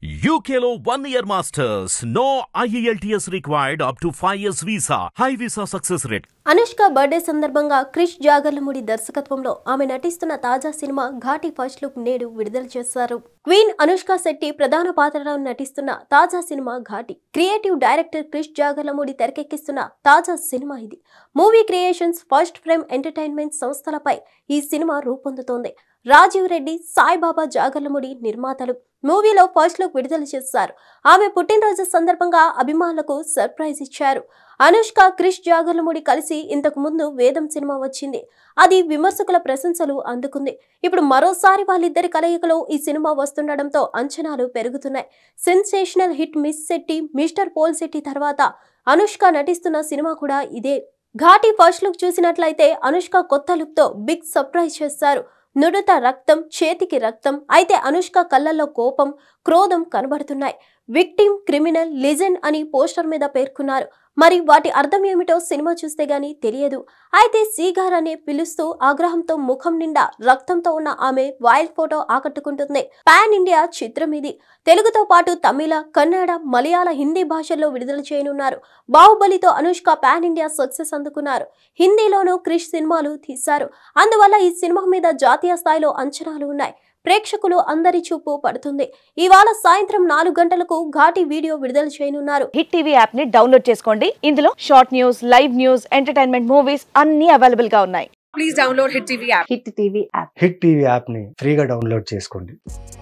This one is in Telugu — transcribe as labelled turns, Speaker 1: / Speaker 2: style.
Speaker 1: UKLO one year masters. No IELTS required up to 5 years visa. High visa success rate.
Speaker 2: Anushka birthday సందర్భంగా క్రిష్ జాగర్లముడి దర్శకత్వంలో ఆమె నటిస్తున్న తాజా సినిమా ఘాటి ఫస్ట్ లుక్ నేడు విడుదల చేశారు క్వీన్ అనుష్క శెట్టి ప్రధాన పాత్రలో నటిస్తున్న తాజా సినిమా ఘాటి క్రియేటివ్ డైరెక్టర్ క్రిష్ జాగర్లముడి తెరకెక్కిస్తున్న తాజా సినిమా ఇది movie creations first frame entertainment సంస్థలపై ఈ సినిమా రూపొందుతోంది రాజీవ్ రెడ్డి సాయిబాబా జాగర్లముడి నిర్మాతలు మూవీలో ఫస్ట్ లుక్ విడుదల చేశారు ఆమె పుట్టినరోజు సందర్భంగా అభిమానులకు సర్ప్రైజ్ ఇచ్చారు అనుష్క క్రిష్ జాగర్లముడి కలిసి ఇంతకు ముందు వేదం సినిమా వచ్చింది అది విమర్శకుల ప్రశంసలు అందుకుంది ఇప్పుడు మరోసారి వాళ్ళిద్దరి కలయికలో ఈ సినిమా వస్తుండడంతో అంచనాలు పెరుగుతున్నాయి sensational hit miss Shetty mister Polishetty తర్వాత అనుష్క నటిస్తున్న సినిమా కూడా ఇదే ఘాటి ఫస్ట్ లుక్ చూసినట్లయితే అనుష్క కొత్త లుక్ తో బిగ్ సర్ప్రైజ్ చేస్తారు నుడుత రక్తం చేతికి రక్తం అయితే అనుష్క కళ్ళల్లో కోపం క్రోధం కనబడుతున్నాయి విక్టిమ్ క్రిమినల్ లిజెండ్ అని పోస్టర్ మీద పేర్కొన్నారు మరి వాటి అర్థం ఏమిటో సినిమా చూస్తే గానీ తెలియదు అయితే సీగార్ అనే పిలుస్తూ ఆగ్రహంతో ముఖం నిండా రక్తంతో ఉన్న ఆమె వైల్డ్ ఫోటో ఆకట్టుకుంటుంది పాన్ ఇండియా చిత్రం ఇది తెలుగుతో పాటు తమిళ కన్నడ మలయాళ హిందీ భాషల్లో విడుదల చేయనున్నారు బాహుబలితో అనుష్క పాన్ ఇండియా సక్సెస్ అందుకున్నారు హిందీలోనూ క్రిష్ సినిమాలు తీశారు అందువల్ల ఈ సినిమా మీద జాతీయ స్థాయిలో అంచనాలు ఉన్నాయి ప్రేక్షకులు అందరి చూపు పడుతుంది ఇవాళ సాయంత్రం నాలుగు గంటలకు ఘాటి వీడియో విడుదల చేయనున్నారు
Speaker 3: హిట్ టీవీ యాప్ ని డౌన్లోడ్ చేసుకోండి ఇందులో short news live news entertainment movies అన్ని అవైలబుల్ గా ఉన్నాయి
Speaker 4: please download Hit TV app.
Speaker 3: Hit TV app
Speaker 5: hit TV యాప్ని ఫ్రీగా డౌన్లోడ్ చేసుకోండి